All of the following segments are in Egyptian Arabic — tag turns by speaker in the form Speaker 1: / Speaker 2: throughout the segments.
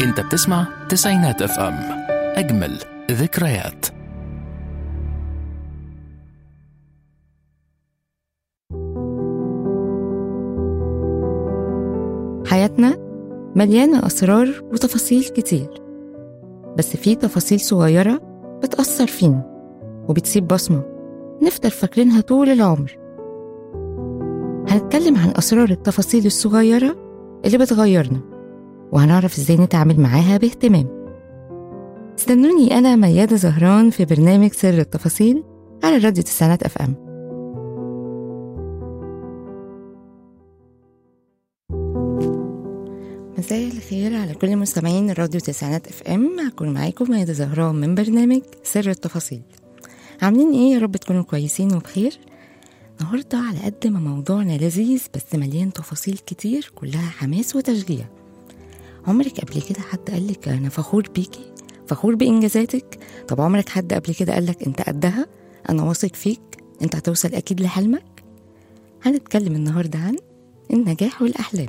Speaker 1: انت بتسمع تسعينات اف ام اجمل ذكريات
Speaker 2: حياتنا مليانة أسرار وتفاصيل كتير بس في تفاصيل صغيرة بتأثر فينا وبتسيب بصمة نفضل فاكرينها طول العمر هنتكلم عن أسرار التفاصيل الصغيرة اللي بتغيرنا وهنعرف ازاي نتعامل معاها باهتمام استنوني أنا ميادة زهران في برنامج سر التفاصيل على راديو تسعينات أف أم مساء الخير على كل مستمعين الراديو تسعينات اف ام هكون معاكم ميادة زهران من برنامج سر التفاصيل عاملين ايه يا رب تكونوا كويسين وبخير النهاردة على قد ما موضوعنا لذيذ بس مليان تفاصيل كتير كلها حماس وتشجيع عمرك قبل كده حد قالك أنا فخور بيكي فخور بإنجازاتك طب عمرك حد قبل كده قالك أنت قدها أنا واثق فيك أنت هتوصل أكيد لحلمك هنتكلم النهاردة عن النجاح والأحلام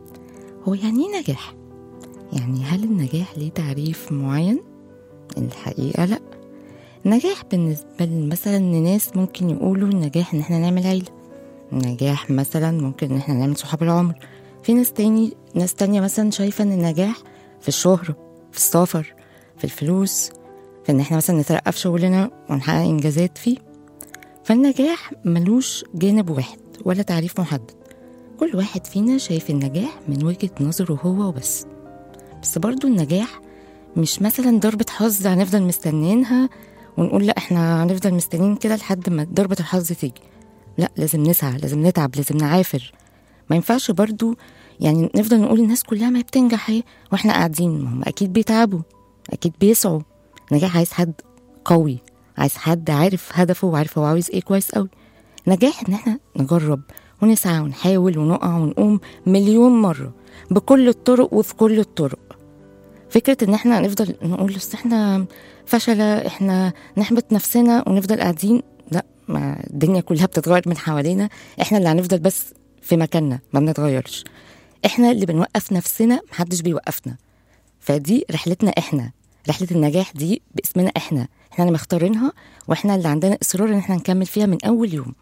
Speaker 2: هو يعني ايه نجاح؟ يعني هل النجاح ليه تعريف معين؟ الحقيقة لأ النجاح بالنسبة مثلا لناس ممكن يقولوا النجاح إن احنا نعمل عيلة النجاح مثلا ممكن إن احنا نعمل صحاب العمر في ناس تاني ناس تانية مثلا شايفة إن النجاح في الشهرة في السفر في الفلوس في إن احنا مثلا نترقى في شغلنا ونحقق إنجازات فيه فالنجاح ملوش جانب واحد ولا تعريف محدد كل واحد فينا شايف النجاح من وجهة نظره هو وبس بس برضو النجاح مش مثلا ضربة حظ هنفضل مستنيينها ونقول لا احنا هنفضل مستنيين كده لحد ما ضربة الحظ تيجي لا لازم نسعى لازم نتعب لازم نعافر ما ينفعش برضو يعني نفضل نقول الناس كلها ما بتنجح اهي واحنا قاعدين ما هم اكيد بيتعبوا اكيد بيسعوا النجاح عايز حد قوي عايز حد عارف هدفه وعارف هو عاوز ايه كويس قوي نجاح ان احنا نجرب ونسعى ونحاول ونقع ونقوم مليون مرة بكل الطرق وفي كل الطرق فكرة ان احنا نفضل نقول بس احنا فشلة احنا نحبط نفسنا ونفضل قاعدين لا ما الدنيا كلها بتتغير من حوالينا احنا اللي هنفضل بس في مكاننا ما بنتغيرش احنا اللي بنوقف نفسنا محدش بيوقفنا فدي رحلتنا احنا رحلة النجاح دي باسمنا احنا احنا اللي مختارينها واحنا اللي عندنا اصرار ان احنا نكمل فيها من اول يوم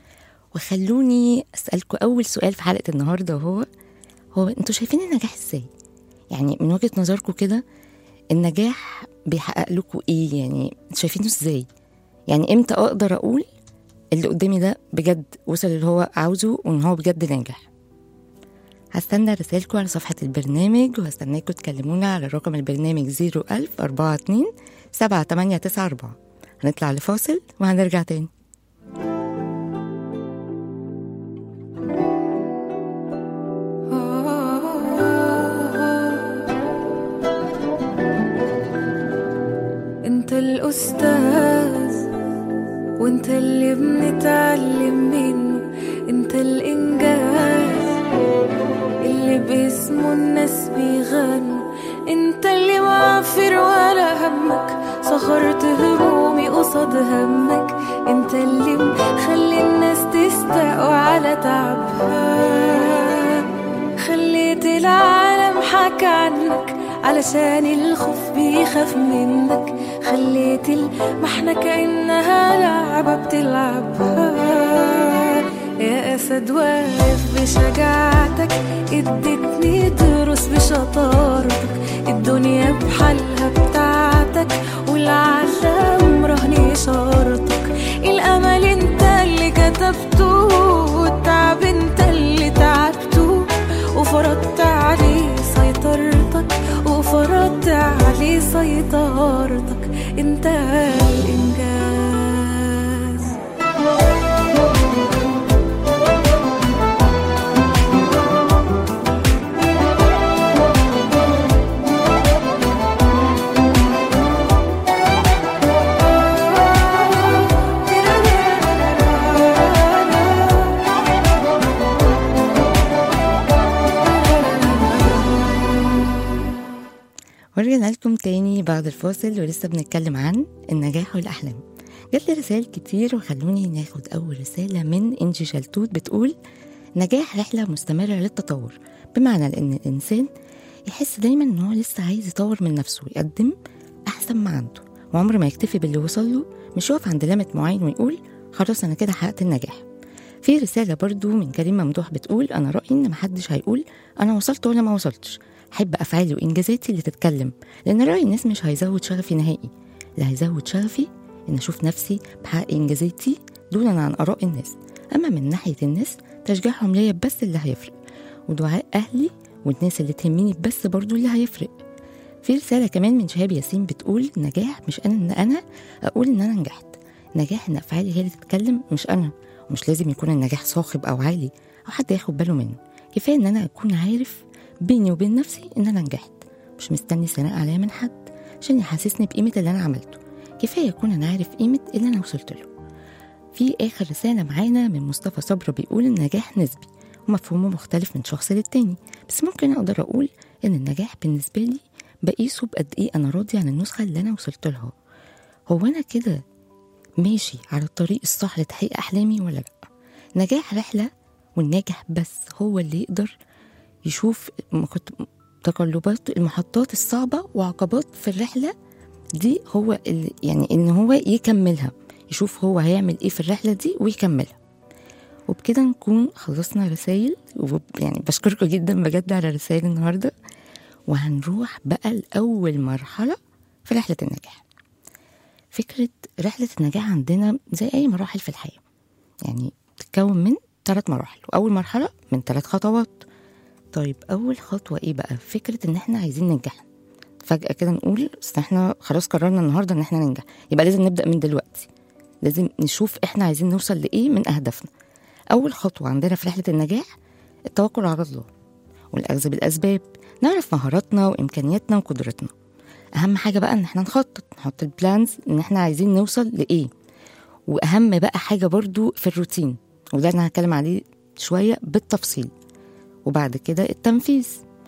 Speaker 2: وخلوني اسالكم اول سؤال في حلقه النهارده وهو هو انتوا شايفين النجاح ازاي يعني من وجهه نظركم كده النجاح بيحقق لكم ايه يعني شايفينه ازاي يعني امتى اقدر اقول اللي قدامي ده بجد وصل اللي هو عاوزه وان هو بجد ناجح هستنى رسائلكم على صفحة البرنامج وهستناكم تكلمونا على رقم البرنامج 01042 7894 هنطلع لفاصل وهنرجع تاني
Speaker 3: انت الاستاذ وانت اللي بنتعلم منه انت الانجاز اللي باسمه الناس بيغنوا انت اللي معفر ولا همك صخرت همومي قصاد همك انت اللي مخلي الناس تستقوى على تعبها خليت العالم حكى عنك علشان الخوف بيخاف منك خليت المحنة كأنها لعبة بتلعبها يا أسد واقف بشجاعتك اديتني دروس بشطارتك الدنيا بحالها بتاعتك والعالم رهن إشارتك الأمل انت اللي كتبته والتعب انت اللي تعبته وفرضت عليه سيطرتك وفرضت عليه سيطرتك انت الإنجاز
Speaker 2: ورجعنا لكم تاني بعد الفاصل ولسه بنتكلم عن النجاح والأحلام جات لي رسائل كتير وخلوني ناخد أول رسالة من إنجي شلتوت بتقول نجاح رحلة مستمرة للتطور بمعنى أن الإنسان يحس دايما ان هو لسه عايز يطور من نفسه ويقدم احسن ما عنده وعمره ما يكتفي باللي وصل له مش يقف عند ليميت معين ويقول خلاص انا كده حققت النجاح في رسالة برضو من كريم ممدوح بتقول أنا رأيي إن محدش هيقول أنا وصلت ولا ما وصلتش حب أفعالي وإنجازاتي اللي تتكلم لأن رأي الناس مش هيزود شغفي نهائي اللي هيزود شغفي إن أشوف نفسي بحقق إنجازاتي دونا عن آراء الناس أما من ناحية الناس تشجيعهم ليا بس اللي هيفرق ودعاء أهلي والناس اللي تهمني بس برضو اللي هيفرق في رسالة كمان من شهاب ياسين بتقول نجاح مش أنا إن أنا أقول إن أنا نجحت نجاح إن أفعالي هي اللي تتكلم مش أنا ومش لازم يكون النجاح صاخب أو عالي أو حد ياخد باله منه كفاية إن أنا أكون عارف بيني وبين نفسي إن أنا نجحت مش مستني ثناء عليا من حد عشان يحسسني بقيمة اللي أنا عملته كفاية أكون أنا عارف قيمة اللي أنا وصلت له في آخر رسالة معانا من مصطفى صبرا بيقول النجاح نسبي ومفهومه مختلف من شخص للتاني بس ممكن أقدر أقول إن النجاح بالنسبة لي بقيسه بقد إيه أنا راضي عن النسخة اللي أنا وصلت لها هو أنا كده ماشي على الطريق الصح لتحقيق أحلامي ولا لأ نجاح رحلة والناجح بس هو اللي يقدر يشوف مك- تقلبات المحطات الصعبة وعقبات في الرحلة دي هو اللي يعني إن هو يكملها يشوف هو هيعمل إيه في الرحلة دي ويكملها وبكده نكون خلصنا رسائل يعني بشكركم جدا بجد على رسائل النهارده وهنروح بقى لأول مرحلة في رحلة النجاح فكرة رحلة النجاح عندنا زي أي مراحل في الحياة يعني بتتكون من ثلاث مراحل وأول مرحلة من ثلاث خطوات طيب أول خطوة إيه بقى فكرة إن إحنا عايزين ننجح فجأة كده نقول أصل إحنا خلاص قررنا النهاردة إن إحنا ننجح يبقى لازم نبدأ من دلوقتي لازم نشوف إحنا عايزين نوصل لإيه من أهدافنا أول خطوة عندنا في رحلة النجاح التوكل على الله والأخذ بالأسباب نعرف مهاراتنا وإمكانياتنا وقدرتنا أهم حاجة بقى إن إحنا نخطط نحط البلانز إن إحنا عايزين نوصل لإيه وأهم بقى حاجة برضو في الروتين وده أنا هتكلم عليه شوية بالتفصيل وبعد كده التنفيذ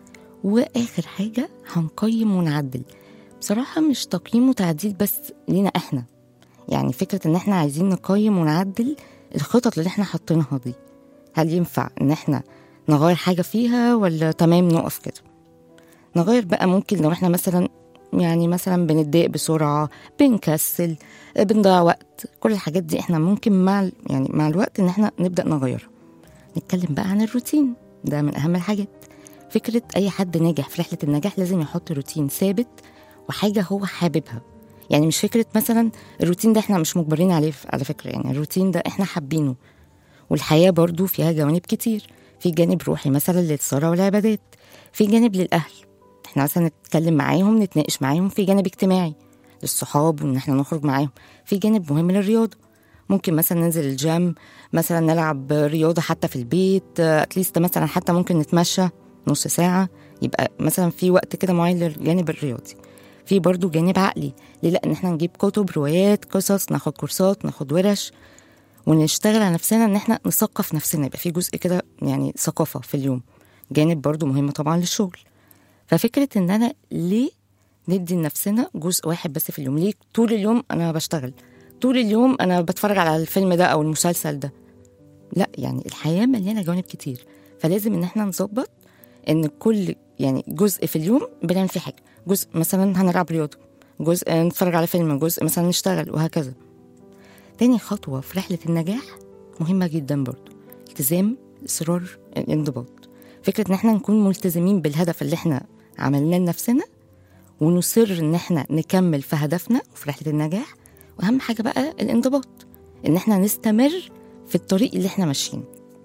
Speaker 2: وآخر حاجة هنقيم ونعدل بصراحة مش تقييم وتعديل بس لينا إحنا يعني فكرة إن إحنا عايزين نقيم ونعدل الخطط اللي إحنا حاطينها دي هل ينفع إن إحنا نغير حاجة فيها ولا تمام نقف كده نغير بقى ممكن لو إحنا مثلا يعني مثلا بنتضايق بسرعة بنكسل بنضيع وقت كل الحاجات دي إحنا ممكن مع ال- يعني مع الوقت إن إحنا نبدأ نغيرها نتكلم بقى عن الروتين ده من أهم الحاجات فكرة أي حد ناجح في رحلة النجاح لازم يحط روتين ثابت وحاجة هو حاببها يعني مش فكرة مثلا الروتين ده احنا مش مجبرين عليه على فكرة يعني الروتين ده احنا حابينه والحياة برضو فيها جوانب كتير في جانب روحي مثلا للصلاة والعبادات في جانب للأهل احنا مثلا نتكلم معاهم نتناقش معاهم في جانب اجتماعي للصحاب وان احنا نخرج معاهم في جانب مهم للرياضة ممكن مثلا ننزل الجيم مثلا نلعب رياضة حتى في البيت اتليست مثلا حتى ممكن نتمشى نص ساعة يبقى مثلا في وقت كده معين للجانب الرياضي في برضو جانب عقلي ليه لا ان احنا نجيب كتب روايات قصص ناخد كورسات ناخد ورش ونشتغل على نفسنا ان احنا نثقف نفسنا يبقى في جزء كده يعني ثقافة في اليوم جانب برضو مهم طبعا للشغل ففكرة ان انا ليه ندي لنفسنا جزء واحد بس في اليوم ليه طول اليوم انا بشتغل طول اليوم انا بتفرج على الفيلم ده او المسلسل ده لا يعني الحياة مليانة جوانب كتير فلازم ان احنا نظبط ان كل يعني جزء في اليوم بنعمل فيه حاجة جزء مثلا هنلعب رياضة جزء نتفرج على فيلم جزء مثلا نشتغل وهكذا تاني خطوة في رحلة النجاح مهمة جدا برضو التزام إصرار الانضباط فكرة إن احنا نكون ملتزمين بالهدف اللي احنا عملناه لنفسنا ونصر إن احنا نكمل في هدفنا وفي رحلة النجاح وأهم حاجة بقى الانضباط إن احنا نستمر في الطريق اللي احنا ماشيين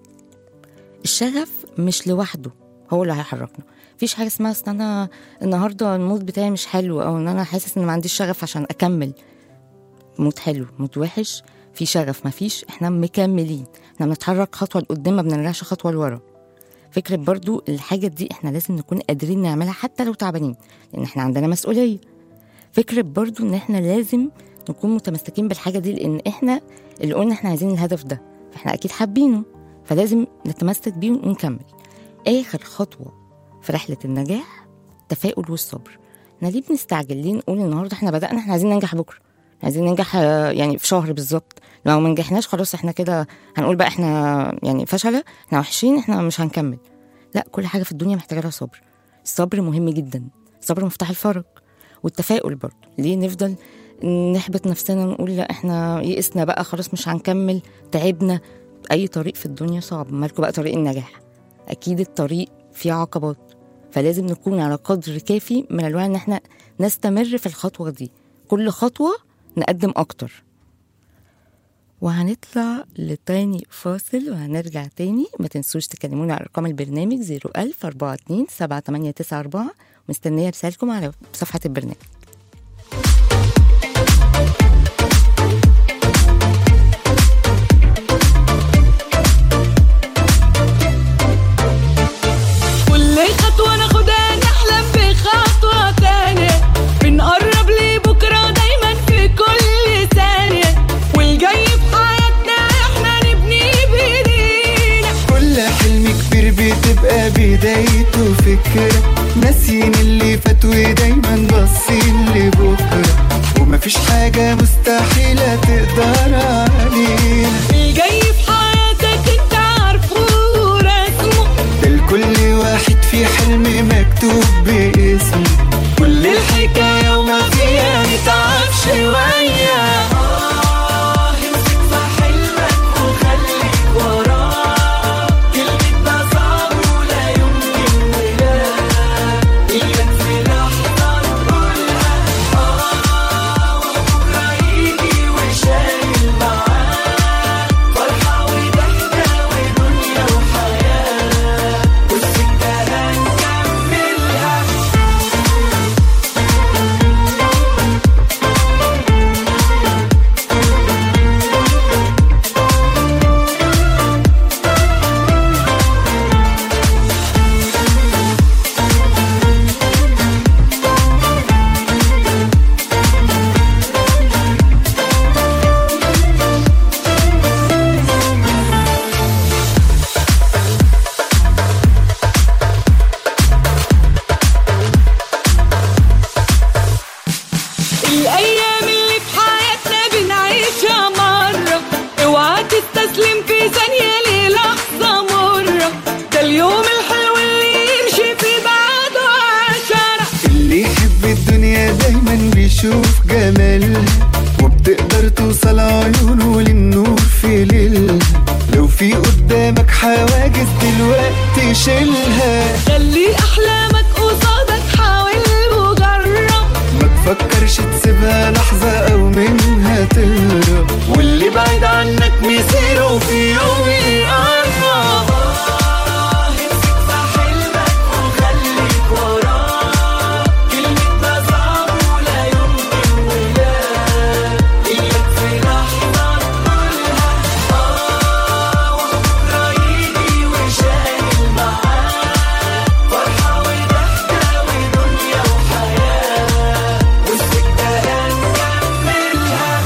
Speaker 2: الشغف مش لوحده هو اللي هيحركنا مفيش حاجة اسمها أصل أنا النهاردة المود بتاعي مش حلو أو إن أنا حاسس إن ما عنديش شغف عشان أكمل مود حلو مود وحش في شغف مفيش احنا مكملين احنا بنتحرك خطوة لقدام ما بنرجعش خطوة لورا فكرة برضو الحاجة دي احنا لازم نكون قادرين نعملها حتى لو تعبانين لأن احنا عندنا مسؤولية فكرة برضو ان احنا لازم نكون متمسكين بالحاجة دي لأن احنا اللي قلنا احنا عايزين الهدف ده فاحنا أكيد حابينه فلازم نتمسك بيه ونكمل آخر خطوة في رحلة النجاح التفاؤل والصبر احنا ليه بنستعجل ليه نقول النهارده احنا بدأنا احنا عايزين ننجح بكرة عايزين ننجح آه، يعني في شهر بالظبط لو ما نجحناش خلاص احنا كده هنقول بقى احنا يعني فشلة احنا وحشين احنا مش هنكمل لا كل حاجة في الدنيا محتاجة لها صبر الصبر مهم جدا الصبر مفتاح الفرج والتفاؤل برضه ليه نفضل نحبط نفسنا ونقول لا احنا يئسنا بقى خلاص مش هنكمل تعبنا اي طريق في الدنيا صعب مالكوا بقى طريق النجاح اكيد الطريق فيه عقبات فلازم نكون على قدر كافي من الوعي ان احنا نستمر في الخطوه دي كل خطوه نقدم اكتر وهنطلع لتاني فاصل وهنرجع تاني ما تنسوش تكلمونا على ارقام البرنامج 01000 42 7894 مستنيه رسالكم على صفحه البرنامج
Speaker 3: كل خطوة ناخدها نحلم بخطوة تانية بنقرب لبكرة دايما في كل ثانية والجاي في حياتنا احنا نبني بايدينا
Speaker 4: كل حلم كبير بتبقى بدايته فكرة ناسيين اللي فات ودايما باصين لبكرة ومفيش حاجة مستحيلة تقدر علينا
Speaker 3: الجاي في حياتك انت عارفه ورسمه
Speaker 4: ده لكل واحد في حلم مكتوب باسمه كل الحكاية وما فيها نتعب شوية آه، امسك في حلمك وخليك وراه كلمة ده صعب ولا يمكن ولا إياك في لحظة نقولها آه وبكرة يجي وشايل معاه فرحة وضحكة ودنيا وحياة والسكة هنكملها
Speaker 3: الأيام اللي في حياتنا بنعيشها مرة اوعى تستسلم في ثانية للحظة مرة ده اليوم الحلو اللي يمشي في بعده عشرة
Speaker 4: اللي يحب الدنيا دايما بيشوف جمالها وبتقدر توصل عيونه للنور في ليلها لو في قدامك حواجز دلوقتي شيلها
Speaker 3: خلي أحلامك قصادك حاول وجرب
Speaker 4: ما تفكرش تسيبها لحظة أو منها تهرب واللي بعيد عنك مسيره في يوم يقرب آه، امسك في حلمك وخليك وراه كلمة ده صعب ولا يمكن ولا إياك في لحظة نقولها آه وبكرة يجي وشايل معاه فرحة وضحكة ودنيا وحياة والسكة هنكملها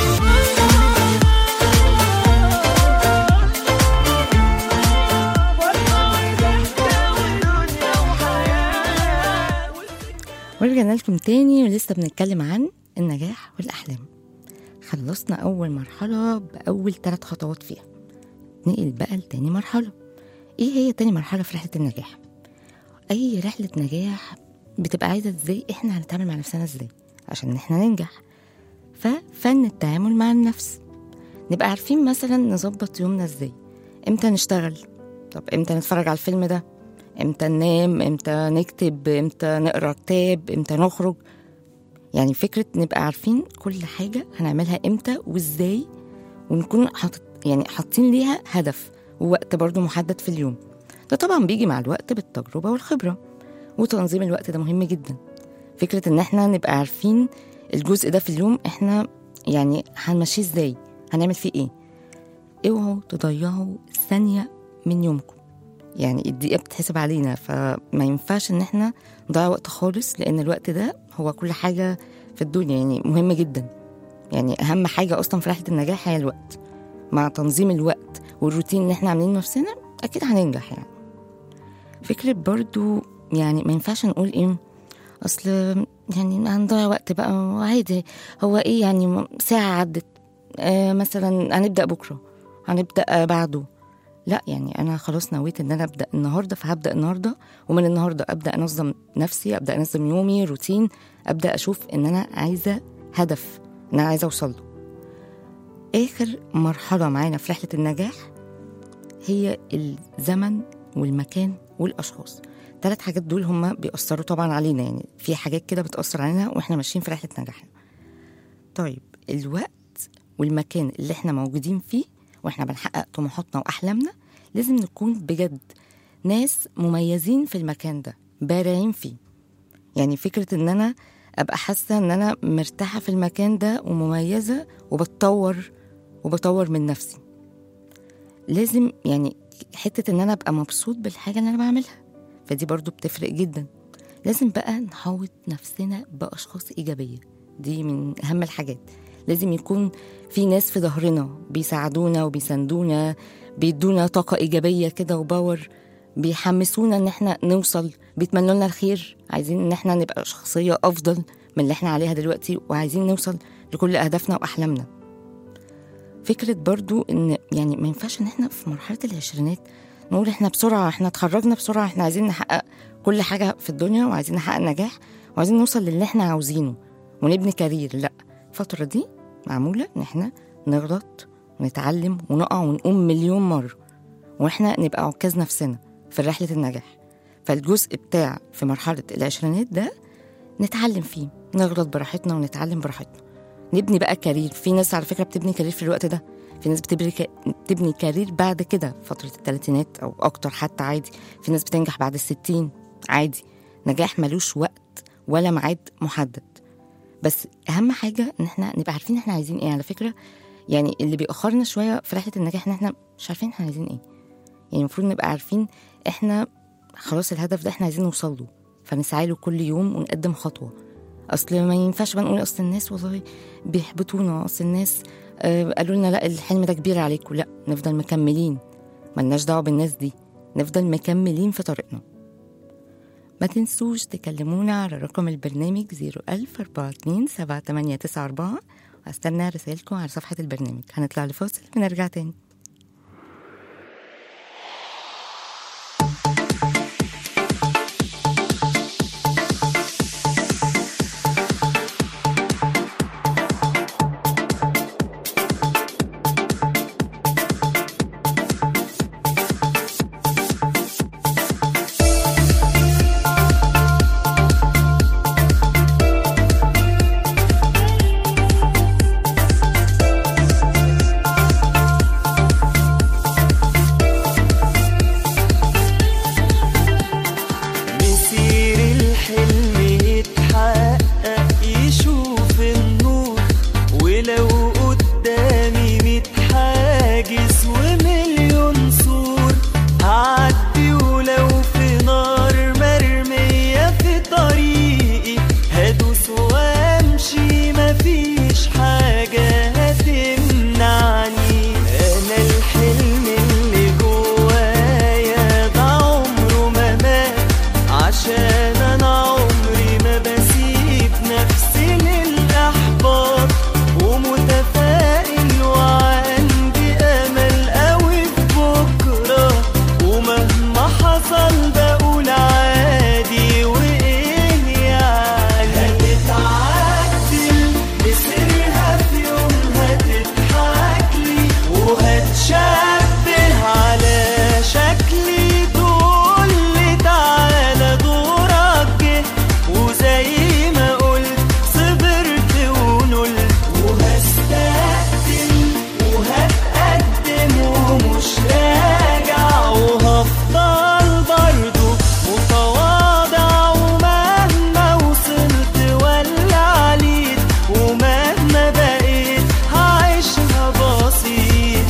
Speaker 2: ورجعنا لكم تاني ولسه بنتكلم عن النجاح والأحلام خلصنا أول مرحلة بأول ثلاث خطوات فيها نقل بقى لتاني مرحلة إيه هي تاني مرحلة في رحلة النجاح؟ أي رحلة نجاح بتبقى عايزة إزاي إحنا هنتعامل مع نفسنا إزاي عشان إحنا ننجح ففن التعامل مع النفس نبقى عارفين مثلا نظبط يومنا إزاي إمتى نشتغل طب إمتى نتفرج على الفيلم ده إمتى ننام إمتى نكتب إمتى نقرأ كتاب إمتى نخرج يعني فكرة نبقى عارفين كل حاجة هنعملها إمتى وإزاي ونكون حاطط يعني حاطين ليها هدف ووقت برضو محدد في اليوم ده طبعا بيجي مع الوقت بالتجربة والخبرة وتنظيم الوقت ده مهم جدا فكرة إن إحنا نبقى عارفين الجزء ده في اليوم إحنا يعني هنمشيه إزاي هنعمل فيه إيه اوعوا تضيعوا ثانية من يومكم يعني الدقيقة بتتحسب علينا فما ينفعش إن إحنا نضيع وقت خالص لأن الوقت ده هو كل حاجة في الدنيا يعني مهم جدا يعني أهم حاجة أصلا في رحلة النجاح هي الوقت مع تنظيم الوقت والروتين اللي إحنا عاملينه نفسنا أكيد هننجح يعني فكرة برضو يعني ما ينفعش نقول إيه أصل يعني هنضيع وقت بقى عادي هو إيه يعني ساعة عدت آه مثلا هنبدأ بكرة هنبدأ بعده لا يعني انا خلاص نويت ان انا ابدا النهارده فهبدا النهارده ومن النهارده ابدا انظم نفسي ابدا انظم يومي روتين ابدا اشوف ان انا عايزه هدف ان انا عايزه اوصل له اخر مرحله معانا في رحله النجاح هي الزمن والمكان والاشخاص ثلاث حاجات دول هما بيأثروا طبعا علينا يعني في حاجات كده بتأثر علينا واحنا ماشيين في رحله نجاحنا طيب الوقت والمكان اللي احنا موجودين فيه واحنا بنحقق طموحاتنا واحلامنا لازم نكون بجد ناس مميزين في المكان ده بارعين فيه يعني فكره ان انا ابقى حاسه ان انا مرتاحه في المكان ده ومميزه وبتطور وبطور من نفسي لازم يعني حته ان انا ابقى مبسوط بالحاجه اللي انا بعملها فدي برضو بتفرق جدا لازم بقى نحوط نفسنا باشخاص ايجابيه دي من اهم الحاجات لازم يكون في ناس في ظهرنا بيساعدونا وبيساندونا بيدونا طاقة إيجابية كده وباور بيحمسونا إن إحنا نوصل بيتمنوا لنا الخير عايزين إن إحنا نبقى شخصية أفضل من اللي إحنا عليها دلوقتي وعايزين نوصل لكل أهدافنا وأحلامنا فكرة برضو إن يعني ما ينفعش إن إحنا في مرحلة العشرينات نقول إحنا بسرعة إحنا اتخرجنا بسرعة إحنا عايزين نحقق كل حاجة في الدنيا وعايزين نحقق نجاح وعايزين نوصل للي إحنا عاوزينه ونبني كارير لأ الفترة دي معمولة إن إحنا نغلط ونتعلم ونقع ونقوم مليون مرة وإحنا نبقى عكاز نفسنا في رحلة النجاح فالجزء بتاع في مرحلة العشرينات ده نتعلم فيه نغلط براحتنا ونتعلم براحتنا نبني بقى كارير في ناس على فكرة بتبني كارير في الوقت ده في ناس بتبني ك... بتبني كارير بعد كده فترة الثلاثينات أو أكتر حتى عادي في ناس بتنجح بعد الستين عادي نجاح ملوش وقت ولا ميعاد محدد بس اهم حاجه ان احنا نبقى عارفين احنا عايزين ايه على فكره يعني اللي بيأخرنا شويه في رحله النجاح ان احنا مش عارفين احنا عايزين ايه يعني المفروض نبقى عارفين احنا خلاص الهدف ده احنا عايزين نوصل له فنسعى له كل يوم ونقدم خطوه اصل ما ينفعش بقى نقول اصل الناس والله بيحبطونا اصل الناس آه قالوا لنا لا الحلم ده كبير عليكم لا نفضل مكملين ملناش دعوه بالناس دي نفضل مكملين في طريقنا ما تنسوش تكلمونا على رقم البرنامج 01042 وهستنى رسائلكم على صفحة البرنامج هنطلع لفاصل ونرجع تاني
Speaker 5: مسير الحلم يتحقق يشوف النور ولو قدامي ميت حاجز ومليون سور هعدي ولو في نار مرمية في طريقي هدوس وامشي مفيش حاجة هتمنعني انا الحلم اللي جوايا ده عمره ما مات عشان انا عمري ما بسيب نفسي للاحباط ومتفائل وعندي امل قوي في بكره ومهما حصل بقول عادي وايه يعني هتتعدل مصيرها في يوم هتضحك لي وهتشبه على شكلي تقول لي تعالى دورك جه وزي ما قلت صبرت ونلت وهستقدم وهتقدم ومش راجع وهفضل برضو متواضع ومهما وصلت ولا عليت ومهما بقيت هعيشها بسيط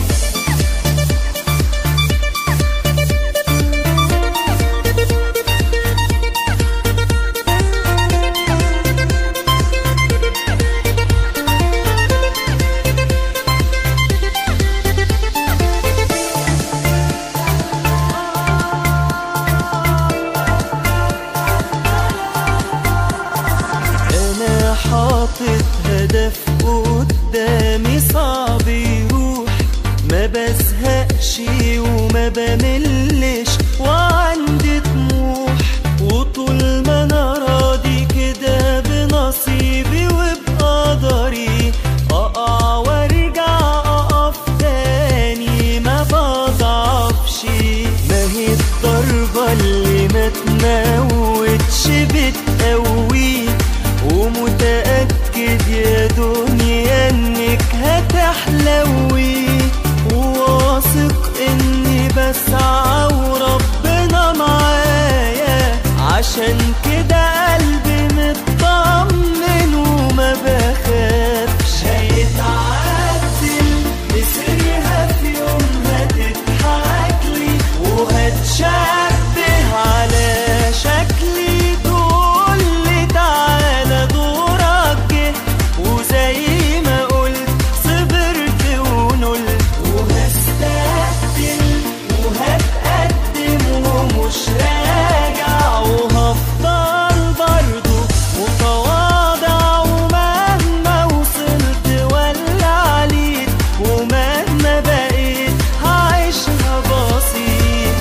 Speaker 5: انا حاطط هدف قدامي صعب يروح ما بزهقش بزهقش وما بملش وعندي طموح وطول ما انا راضي كده بنصيبي وبقدري اقع وارجع اقف تاني ما بضعفش ما هي الضربة اللي ما تموتش بتقوي ومتأكد يا دنيا انك هتحلوي وواثق اني بسعى وربنا معايا عشان كده قلبي مطمن وما بخافش هيتعدل مصيرها في يوم هتضحكلي وهتشبه على شكلي تقولي تعالى دورك جه وزي ما قلت صبرت ونلت وهستقبل وهتقدم ومش راجع وهفضل برضه متواضع ومهما وصلت ولا عليت ومهما بقيت هعيشها بسيط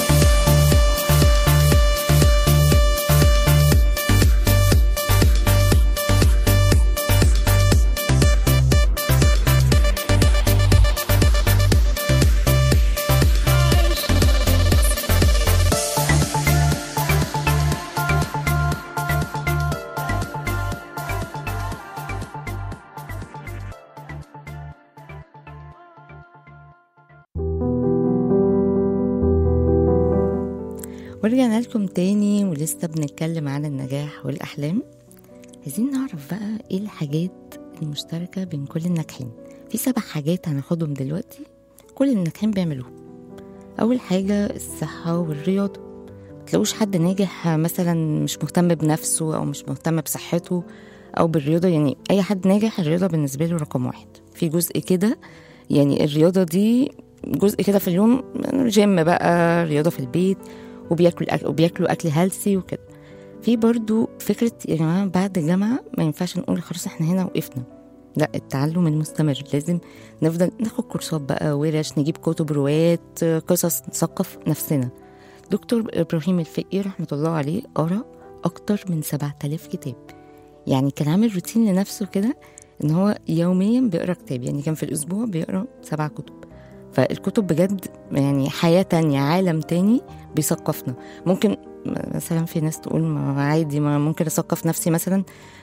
Speaker 2: ورجعنا لكم تاني ولسه بنتكلم عن النجاح والأحلام عايزين نعرف بقى ايه الحاجات المشتركة بين كل الناجحين في سبع حاجات هناخدهم دلوقتي كل الناجحين بيعملوها أول حاجة الصحة والرياضة متلاقوش حد ناجح مثلا مش مهتم بنفسه أو مش مهتم بصحته أو بالرياضة يعني أي حد ناجح الرياضة بالنسبة له رقم واحد في جزء كده يعني الرياضة دي جزء كده في اليوم جيم بقى رياضة في البيت وبياكل أكل وبياكلوا أكل هيلثي وكده في برضو فكرة يا جماعة بعد الجامعة ما ينفعش نقول خلاص احنا هنا وقفنا لا التعلم المستمر لازم نفضل ناخد كورسات بقى ورش نجيب كتب روايات قصص نثقف نفسنا دكتور إبراهيم الفقي رحمة الله عليه قرأ أكتر من 7000 كتاب يعني كان عامل روتين لنفسه كده إن هو يوميا بيقرأ كتاب يعني كان في الأسبوع بيقرأ سبع كتب فالكتب بجد يعني حياة تانية عالم تاني بيثقفنا ممكن مثلا في ناس تقول ما عادي ما ممكن أثقف نفسي مثلا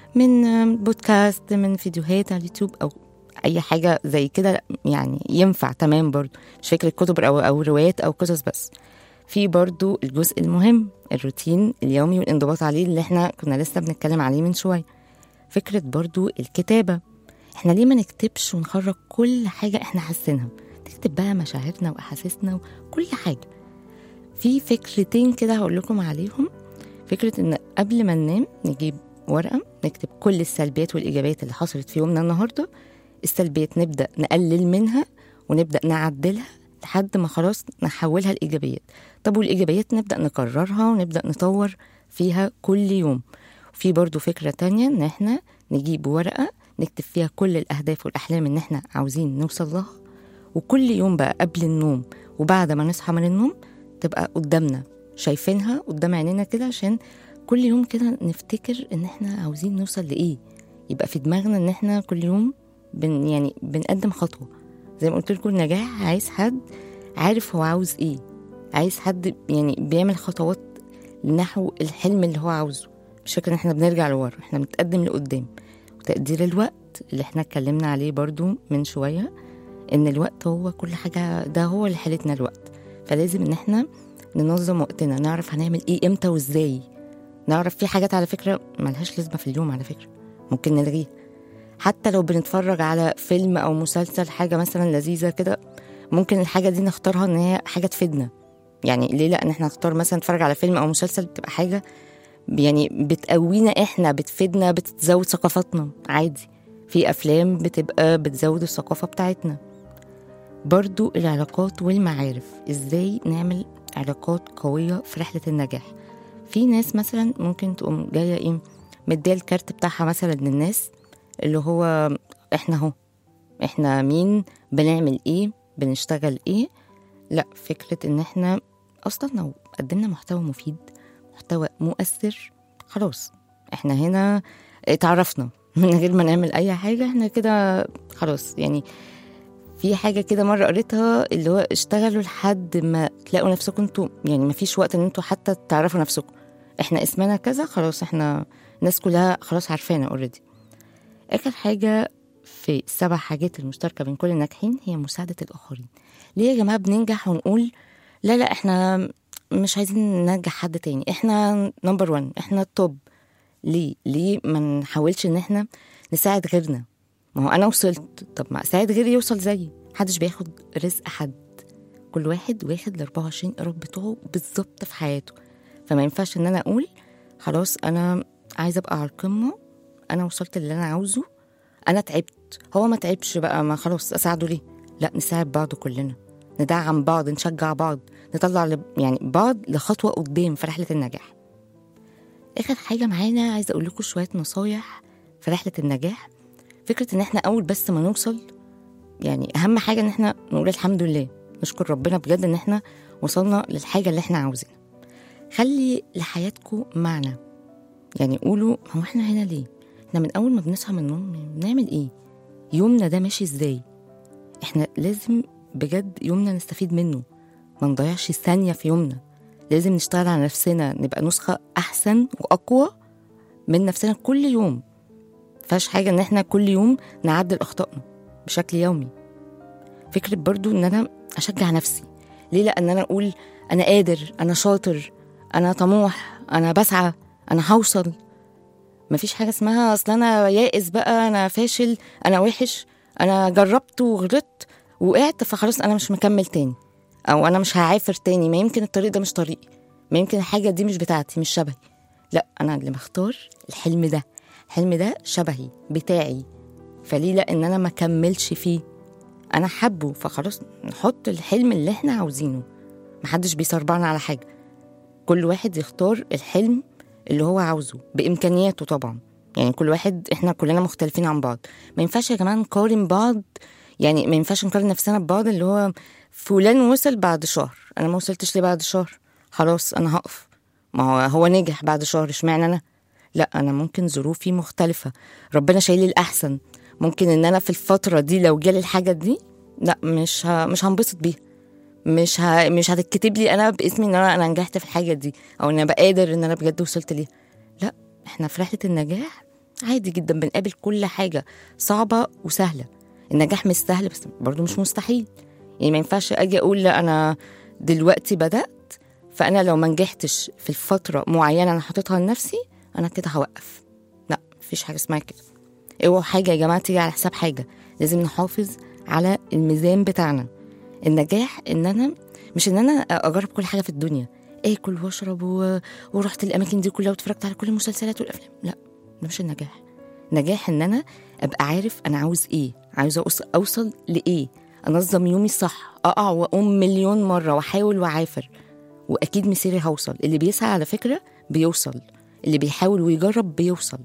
Speaker 2: من بودكاست من فيديوهات على اليوتيوب أو أي حاجة زي كده يعني ينفع تمام برضو مش فكرة كتب أو, أو روايات أو قصص بس في برضو الجزء المهم الروتين اليومي والانضباط عليه اللي احنا كنا لسه بنتكلم عليه من شوية فكرة برضو الكتابة احنا ليه ما نكتبش ونخرج كل حاجة احنا حاسينها نكتب بقى مشاعرنا وأحاسيسنا وكل حاجة في فكرتين كده هقول لكم عليهم فكرة إن قبل ما ننام نجيب ورقة نكتب كل السلبيات والإيجابيات اللي حصلت في يومنا النهاردة السلبيات نبدأ نقلل منها ونبدأ نعدلها لحد ما خلاص نحولها لإيجابيات طب والإيجابيات نبدأ نكررها ونبدأ نطور فيها كل يوم في برضو فكرة تانية إن إحنا نجيب ورقة نكتب فيها كل الأهداف والأحلام إن إحنا عاوزين نوصل لها وكل يوم بقى قبل النوم وبعد ما نصحى من النوم تبقى قدامنا شايفينها قدام عينينا كده عشان كل يوم كده نفتكر ان احنا عاوزين نوصل لايه يبقى في دماغنا ان احنا كل يوم بن يعني بنقدم خطوه زي ما قلت لكم النجاح عايز حد عارف هو عاوز ايه عايز حد يعني بيعمل خطوات نحو الحلم اللي هو عاوزه مش فكرة ان احنا بنرجع لورا احنا بنتقدم لقدام وتقدير الوقت اللي احنا اتكلمنا عليه برضو من شوية ان الوقت هو كل حاجة ده هو اللي حالتنا الوقت فلازم ان احنا ننظم وقتنا نعرف هنعمل ايه امتى وازاي نعرف في حاجات على فكرة ملهاش لازمة في اليوم على فكرة ممكن نلغيها حتى لو بنتفرج على فيلم او مسلسل حاجة مثلا لذيذة كده ممكن الحاجة دي نختارها ان هي حاجة تفيدنا يعني ليه لا ان احنا نختار مثلا نتفرج على فيلم او مسلسل بتبقى حاجة يعني بتقوينا احنا بتفيدنا بتزود ثقافتنا عادي في افلام بتبقى بتزود الثقافة بتاعتنا برضو العلاقات والمعارف ازاي نعمل علاقات قوية في رحلة النجاح في ناس مثلا ممكن تقوم جاية ايه مدية الكارت بتاعها مثلا للناس اللي هو احنا اهو احنا مين بنعمل ايه بنشتغل ايه لا فكرة ان احنا اصلا لو قدمنا محتوى مفيد محتوى مؤثر خلاص احنا هنا اتعرفنا من غير ما نعمل اي حاجة احنا كده خلاص يعني في حاجة كده مرة قريتها اللي هو اشتغلوا لحد ما تلاقوا نفسكم انتوا يعني ما فيش وقت ان انتوا حتى تعرفوا نفسكم احنا اسمنا كذا خلاص احنا الناس كلها خلاص عارفانا اوريدي اخر حاجة في السبع حاجات المشتركة بين كل الناجحين هي مساعدة الآخرين ليه يا جماعة بننجح ونقول لا لا احنا مش عايزين ننجح حد تاني احنا نمبر وان احنا التوب ليه ليه ما نحاولش ان احنا نساعد غيرنا ما هو انا وصلت طب ما اساعد غيري يوصل زيي محدش بياخد رزق حد كل واحد واخد ال 24 قرار بتوعه بالظبط في حياته فما ينفعش ان انا اقول خلاص انا عايزه ابقى على القمه انا وصلت اللي انا عاوزه انا تعبت هو ما تعبش بقى ما خلاص اساعده ليه لا نساعد بعض كلنا ندعم بعض نشجع بعض نطلع لب- يعني بعض لخطوه قدام في رحله النجاح اخر حاجه معانا عايزه اقول لكم شويه نصايح في رحله النجاح فكره ان احنا اول بس ما نوصل يعني اهم حاجه ان احنا نقول الحمد لله نشكر ربنا بجد ان احنا وصلنا للحاجه اللي احنا عاوزينها خلي لحياتكم معنى يعني قولوا هو احنا هنا ليه احنا من اول ما بنصحى من النوم بنعمل ايه يومنا ده ماشي ازاي احنا لازم بجد يومنا نستفيد منه ما نضيعش ثانية في يومنا لازم نشتغل على نفسنا نبقى نسخة أحسن وأقوى من نفسنا كل يوم مفيهاش حاجة إن إحنا كل يوم نعدل أخطائنا بشكل يومي فكرة برضو إن أنا أشجع نفسي ليه لأن أنا أقول أنا قادر أنا شاطر أنا طموح أنا بسعى أنا هوصل مفيش حاجة اسمها أصل أنا يائس بقى أنا فاشل أنا وحش أنا جربت وغلطت وقعت فخلاص أنا مش مكمل تاني أو أنا مش هعافر تاني ما يمكن الطريق ده مش طريقي ما يمكن الحاجة دي مش بتاعتي مش شبهي لا أنا اللي مختار الحلم ده الحلم ده شبهي بتاعي فليه لا إن أنا ما كملش فيه أنا حبه فخلاص نحط الحلم اللي إحنا عاوزينه محدش بيصربعنا على حاجة كل واحد يختار الحلم اللي هو عاوزه بامكانياته طبعا يعني كل واحد احنا كلنا مختلفين عن بعض ما ينفعش يا جماعه نقارن بعض يعني ما ينفعش نقارن نفسنا ببعض اللي هو فلان وصل بعد شهر انا ما وصلتش ليه بعد شهر خلاص انا هقف ما هو هو نجح بعد شهر اشمعنى انا لا انا ممكن ظروفي مختلفه ربنا شايل لي الاحسن ممكن ان انا في الفتره دي لو جالي الحاجه دي لا مش ه... مش هنبسط بيها مش ه... مش هتتكتب لي انا باسمي ان انا انا نجحت في الحاجه دي او ان انا بقى قادر ان انا بجد وصلت ليها لا احنا في رحله النجاح عادي جدا بنقابل كل حاجه صعبه وسهله النجاح مش سهل بس برضه مش مستحيل يعني ما ينفعش اجي اقول لا انا دلوقتي بدات فانا لو ما نجحتش في الفتره معينه انا حاططها لنفسي انا كده هوقف لا مفيش حاجه اسمها كده اوعوا حاجه يا جماعه تيجي على حساب حاجه لازم نحافظ على الميزان بتاعنا النجاح ان انا مش ان انا اجرب كل حاجه في الدنيا اكل واشرب و... ورحت الاماكن دي كلها واتفرجت على كل المسلسلات والافلام لا ده مش النجاح نجاح ان انا ابقى عارف انا عاوز ايه عاوزه أوص- اوصل لايه انظم يومي صح اقع واقوم مليون مره واحاول واعافر واكيد مسيري هوصل اللي بيسعى على فكره بيوصل اللي بيحاول ويجرب بيوصل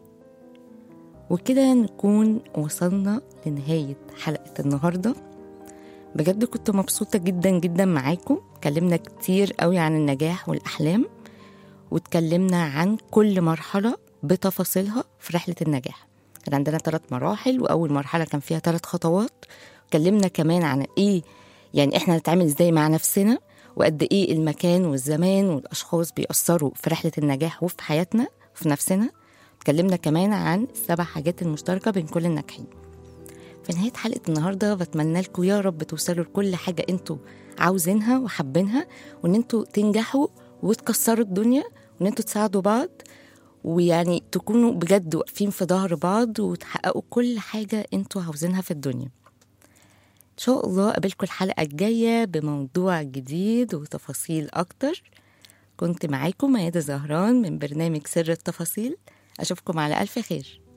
Speaker 2: وكده نكون وصلنا لنهاية حلقة النهاردة بجد كنت مبسوطة جدا جدا معاكم اتكلمنا كتير قوي عن النجاح والأحلام واتكلمنا عن كل مرحلة بتفاصيلها في رحلة النجاح كان عندنا ثلاث مراحل وأول مرحلة كان فيها ثلاث خطوات اتكلمنا كمان عن إيه يعني إحنا نتعامل إزاي مع نفسنا وقد إيه المكان والزمان والأشخاص بيأثروا في رحلة النجاح وفي حياتنا وفي نفسنا اتكلمنا كمان عن السبع حاجات المشتركة بين كل الناجحين في نهاية حلقة النهاردة بتمنى لكم يا رب توصلوا لكل حاجة انتوا عاوزينها وحابينها وان انتوا تنجحوا وتكسروا الدنيا وان انتوا تساعدوا بعض ويعني تكونوا بجد واقفين في ظهر بعض وتحققوا كل حاجة انتوا عاوزينها في الدنيا ان شاء الله قابلكم الحلقة الجاية بموضوع جديد وتفاصيل اكتر كنت معاكم ميادة زهران من برنامج سر التفاصيل اشوفكم على الف خير